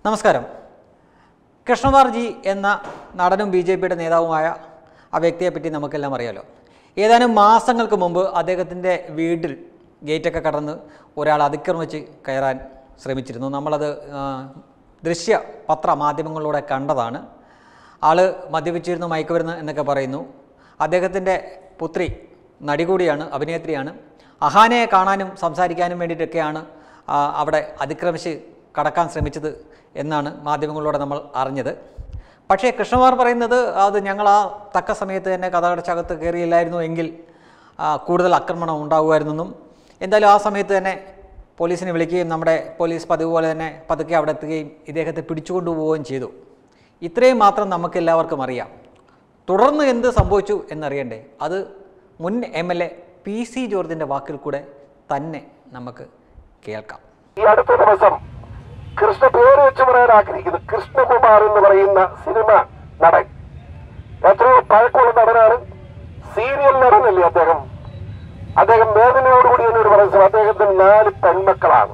നമസ്കാരം കൃഷ്ണകുമാർജി എന്ന നടനും ബി ജെ പിയുടെ നേതാവുമായ ആ വ്യക്തിയെപ്പറ്റി നമുക്കെല്ലാം അറിയാലോ ഏതാനും മാസങ്ങൾക്ക് മുമ്പ് അദ്ദേഹത്തിൻ്റെ വീട്ടിൽ ഗേറ്റൊക്കെ കടന്ന് ഒരാൾ അതിക്രമിച്ച് കയറാൻ ശ്രമിച്ചിരുന്നു നമ്മളത് ആ, ദൃശ്യ പത്ര മാധ്യമങ്ങളിലൂടെ കണ്ടതാണ് ആൾ മദ്യപിച്ചിരുന്നു മയക്കുമരുന്ന് എന്നൊക്കെ പറയുന്നു അദ്ദേഹത്തിൻ്റെ പുത്രി നടി കൂടിയാണ് അഭിനേത്രിയാണ് അഹാനയെ കാണാനും സംസാരിക്കാനും വേണ്ടിയിട്ടൊക്കെയാണ് ആ, അവിടെ അതിക്രമിച്ച് കടക്കാൻ ശ്രമിച്ചത് എന്നാണ് മാധ്യമങ്ങളിലൂടെ നമ്മൾ അറിഞ്ഞത് പക്ഷേ കൃഷ്ണകുമാർ പറയുന്നത് അത് ഞങ്ങൾ ആ തക്ക സമയത്ത് തന്നെ കഥകടച്ചകത്ത് കയറിയില്ലായിരുന്നു എങ്കിൽ ആ, കൂടുതൽ ആക്രമണം ഉണ്ടാകുമായിരുന്നെന്നും എന്തായാലും ആ സമയത്ത് തന്നെ പോലീസിനെ വിളിക്കുകയും നമ്മുടെ പോലീസ് പതിവ് പോലെ തന്നെ പതുക്കെ അവിടെ എത്തുകയും ഇദ്ദേഹത്തെ പിടിച്ചുകൊണ്ടുപോവുകയും ചെയ്തു ഇത്രയും മാത്രം നമുക്ക് എല്ലാവർക്കും അറിയാം തുടർന്ന് എന്ത് സംഭവിച്ചു എന്നറിയണ്ടേ അത് മുൻ M L A P C ജോർജിൻ്റെ വാക്കിൽ കൂടെ തന്നെ നമുക്ക് കേൾക്കാം ഈ അടുത്ത ദിവസം കൃഷ്ണ പേര് വെച്ച് പറയാൻ ആഗ്രഹിക്കുന്നു കൃഷ്ണകുമാർ എന്ന് പറയുന്ന സിനിമ നടൻ എത്രയോ പഴക്കമുള്ള നടനാണ് സീരിയൽ നടനല്ലേ അദ്ദേഹം അദ്ദേഹം വേദനയോടുകൂടി എന്നോട് പറയുന്നത് അദ്ദേഹത്തിന് നാല് പെൺമക്കളാണ്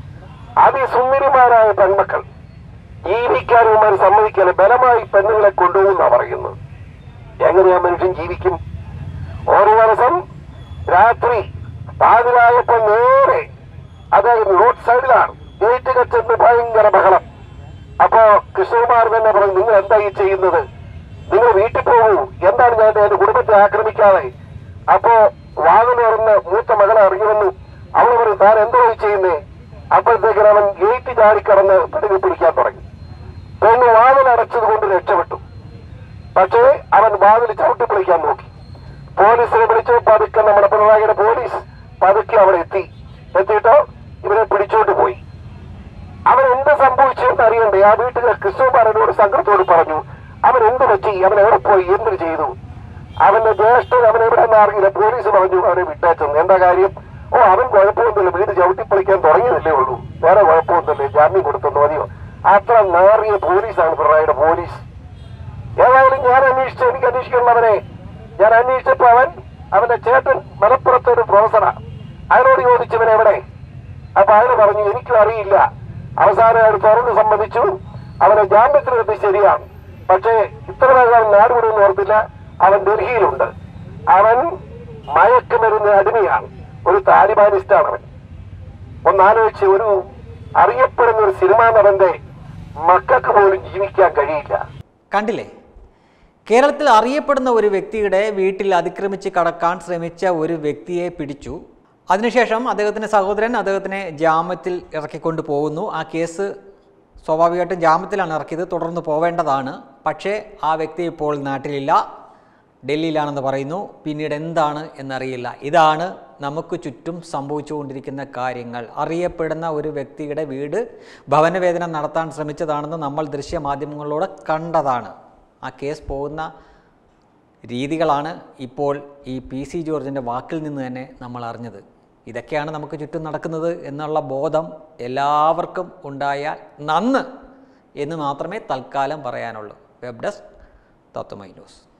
അതിസുന്ദരിമാരായ പെൺമക്കൾ ജീവിക്കാനുമാർ സമ്മതിക്കാതെ ബലമായി പെണ്ണുങ്ങളെ കൊണ്ടുപോകുന്ന പറയുന്നത് എങ്ങനെയാ മനുഷ്യൻ ജീവിക്കും ഒരു ദിവസം രാത്രി പാതിരായപ്പോ നേരെ അദ്ദേഹം റോഡ് സൈഡിലാണ് ഗേറ്റ് കച്ചെന്ന് ഭയങ്കര ബഹളം അപ്പോ കൃഷ്ണകുമാർ തന്നെ പറഞ്ഞു നിങ്ങൾ എന്താ ഈ ചെയ്യുന്നത് നിങ്ങൾ വീട്ടിൽ പോകൂ എന്താണ് ഞാൻ എന്റെ കുടുംബത്തെ ആക്രമിക്കാതെ അപ്പോ വാതിൽ തുറന്ന് മൂത്ത മകളെ അറിയുമെന്നു അവൾ പറയും താൻ എന്തോ ഈ ചെയ്യുന്നേ അപ്പോഴത്തേക്കിന് അവൻ ഗേറ്റ് ചാടിക്കടന്ന് പെണ്ണിനെ പിടിക്കാൻ തുടങ്ങി പെണ്ണ് വാതിൽ അടച്ചത് കൊണ്ട് രക്ഷപ്പെട്ടു പക്ഷേ അവൻ വാതിൽ ചവിട്ടി പിടിക്കാൻ നോക്കി പോലീസിനെ വിളിച്ചു പതുക്കെ നമ്മുടെ പിണറായിയുടെ പോലീസ് പതുക്കെ അവിടെ എത്തി എത്തിയിട്ടോ ഇവരെ പിടിച്ചോണ്ട് പോയി അവൻ എന്ത് സംഭവിച്ചു എന്ന് അറിയണ്ടേ ആ വീട്ടിലെ ക്രിസ്തുമാരനോട് സംഘത്തോട് പറഞ്ഞു അവൻ എന്ത് പറ്റി അവൻ എവിടെ പോയി എന്ത് ചെയ്തു അവന്റെ ജ്യേഷ്ഠൻ അവൻ എവിടെ നിന്ന് അറിയില്ല പോലീസ് പറഞ്ഞു അവനെ വിട്ടേച്ചെന്ന് എന്താ കാര്യം ഓ അവൻ കുഴപ്പമൊന്നുമില്ല വീട് ചവിട്ടിപ്പൊളിക്കാൻ തുടങ്ങിയതല്ലേ ഉള്ളൂ വേറെ കുഴപ്പമൊന്നുമില്ലേ ജാമ്യം കൊടുത്തെന്ന് മതിയോ അത്ര നാറിയ പോലീസാണ് പിണറായിയുടെ പോലീസ് ഏതായാലും ഞാൻ അന്വേഷിച്ചു എനിക്ക് അന്വേഷിക്കണവനെ ഞാൻ അന്വേഷിച്ചപ്പോ അവൻ അവന്റെ ചേട്ടൻ മലപ്പുറത്തെ ഒരു പ്രൊഫസറാ അയാളോട് ചോദിച്ചവൻ എവിടെ അപ്പൊ അയാൾ പറഞ്ഞു എനിക്കും അറിയില്ല അവസാനം അയാൾ തുറന്ന് സമ്മതിച്ചു അവനെ ജാമ്യത്തിനെടുത്ത് ശരിയാണ് പക്ഷേ ഇത്ര വേഗം അവൻ നാട് വിടുമെന്ന് ഓർത്തില്ല അവൻ ഡൽഹിയിലുണ്ട് അവൻ മയക്കുമരുന്ന് അടിമയാണ് ഒരു താലിബാനിസ്റ്റാണ് അവൻ ഒന്നാലോചിച്ച് ഒരു അറിയപ്പെടുന്ന ഒരു സിനിമാ നടന്റെ മക്കൾക്ക് പോലും ജീവിക്കാൻ കഴിയില്ല കണ്ടില്ലേ കേരളത്തിൽ അറിയപ്പെടുന്ന ഒരു വ്യക്തിയുടെ വീട്ടിൽ അതിക്രമിച്ച് കടക്കാൻ ശ്രമിച്ച ഒരു വ്യക്തിയെ പിടിച്ചു അതിനുശേഷം അദ്ദേഹത്തിൻ്റെ സഹോദരൻ അദ്ദേഹത്തിനെ ജാമ്യത്തിൽ ഇറക്കിക്കൊണ്ട് പോകുന്നു ആ കേസ് സ്വാഭാവികമായിട്ടും ജാമ്യത്തിലാണ് ഇറക്കിയത് തുടർന്ന് പോവേണ്ടതാണ് പക്ഷേ ആ വ്യക്തി ഇപ്പോൾ നാട്ടിലില്ല ഡൽഹിയിലാണെന്ന് പറയുന്നു പിന്നീട് എന്താണ് എന്നറിയില്ല ഇതാണ് നമുക്ക് ചുറ്റും സംഭവിച്ചുകൊണ്ടിരിക്കുന്ന കാര്യങ്ങൾ അറിയപ്പെടുന്ന ഒരു വ്യക്തിയുടെ വീട് ഭവനവേദന നടത്താൻ ശ്രമിച്ചതാണെന്ന് നമ്മൾ ദൃശ്യമാധ്യമങ്ങളിലൂടെ കണ്ടതാണ് ആ കേസ് പോകുന്ന രീതികളാണ് ഇപ്പോൾ ഈ പി സി ജോർജിൻ്റെ വാക്കിൽ നിന്ന് തന്നെ നമ്മൾ അറിഞ്ഞത് ഇതൊക്കെയാണ് നമുക്ക് ചുറ്റും നടക്കുന്നത് എന്നുള്ള ബോധം എല്ലാവർക്കും ഉണ്ടായാൽ നന്ന് എന്ന് മാത്രമേ തൽക്കാലം പറയാനുള്ളൂ വെബ് ഡെസ്ക് തത്വമൈ ന്യൂസ്